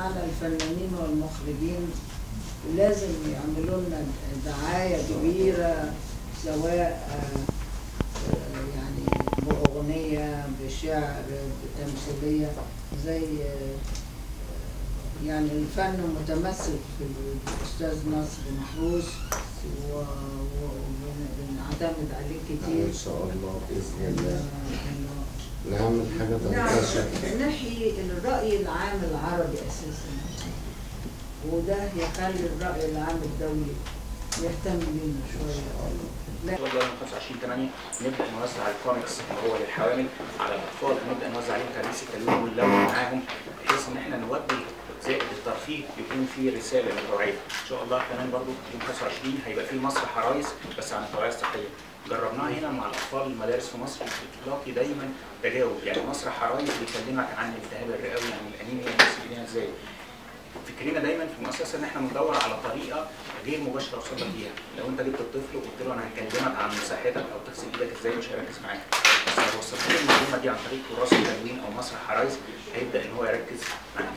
معانا الفنانين والمخرجين لازم يعملوا لنا دعاية كبيرة سواء آه، آه، يعني بأغنية بشعر بتمثيلية زي آه، يعني الفن متمثل في الأستاذ ناصر محروس و- و- وبنعتمد عليه كتير ان شاء الله باذن الله إنه نعمل حاجه تنتشر نعم نحيي الرأي العام العربي أساسا وده يخلي الرأي العام الدولي يهتم بينا شوية لا ان شاء الله يوم 25 8 نبدا نوزع الكوميكس اللي هو للحوامل على الاطفال هنبدا نوزع عليهم كراسي التلوين واللون معاهم بحيث ان احنا نودي زائد الترفيه يكون فيه رساله للتوعيه ان شاء الله كمان برضو يوم 25 هيبقى فيه مسرح عرايس بس عن التوعيه الصحيه جربناها هنا مع الاطفال المدارس في مصر بتلاقي دايما تجاوب يعني مسرح عرايس بيكلمك عن الالتهاب الرئوي عن الانيميا بس بيها ازاي فكرنا دايما في المؤسسه ان احنا بندور على طريقه غير مباشره وصلنا فيها لو انت جبت الطفل وقلت له انا هكلمك عن صحتك او تغسل ايدك ازاي مش هيركز معاك بس لو وصلت له المعلومه دي عن طريق تراث التلوين او مسرح عرايس هيبدا ان هو يركز معاك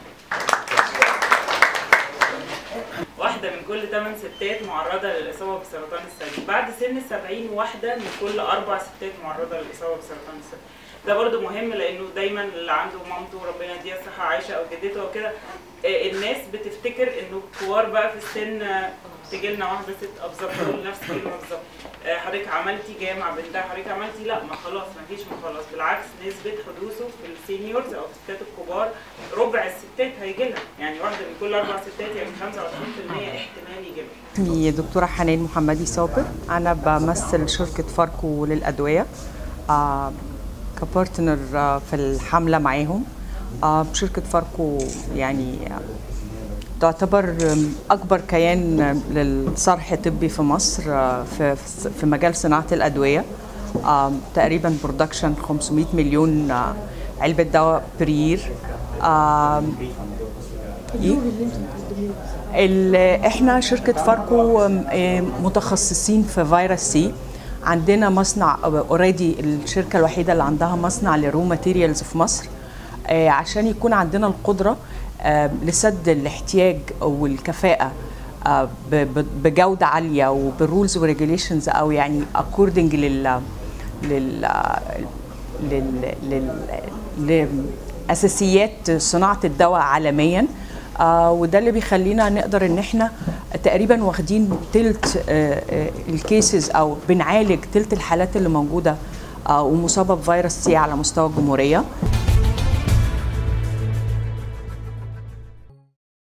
واحدة من كل 8 ستات معرضة للإصابة بسرطان الثدي بعد سن السبعين واحدة من كل أربع ستات معرضة للإصابة بسرطان الثدي ده برضو مهم لأنه دايما اللي عنده مامته ربنا يديها الصحة عايشة أو جدته أو كده آه، الناس بتفتكر إنه الكبار بقى في السن آه، تجي لنا واحدة ست أو بالظبط تقول نفس الكلمة بالظبط آه، حضرتك عملتي جاية مع بنتها حضرتك عملتي لا ما خلاص ما فيش ما خلاص بالعكس نسبة حدوثه في السينيورز أو الستات الكبار ربع الستات هيجي لها يعني واحدة من كل أربع ستات يعني 25% احتمال يجي لها اسمي دكتورة حنان محمدي صابر أنا بمثل شركة فاركو للأدوية آه كبارتنر آه في الحملة معاهم آه شركة فاركو يعني آه، تعتبر آم، أكبر كيان آه، للصرح الطبي في مصر آه، في في مجال صناعة الأدوية آم، تقريبا برودكشن 500 مليون آه، علبة دواء برير آم، إيه؟ ال- احنا شركة فاركو آم، آم، متخصصين في فيروس سي عندنا مصنع اوريدي الشركة الوحيدة اللي عندها مصنع لرو ماتيريالز في مصر آه، عشان يكون عندنا القدرة آه، لسد الاحتياج والكفاءة آه، ب- ب- بجودة عالية وبالرولز وريجوليشنز او يعني اكوردنج لل لل لل, لل... لاساسيات صناعه الدواء عالميا آه وده اللي بيخلينا نقدر ان احنا تقريبا واخدين تلت آه آه الكيسز او بنعالج تلت الحالات اللي موجوده آه ومصابه بفيروس سي على مستوى الجمهوريه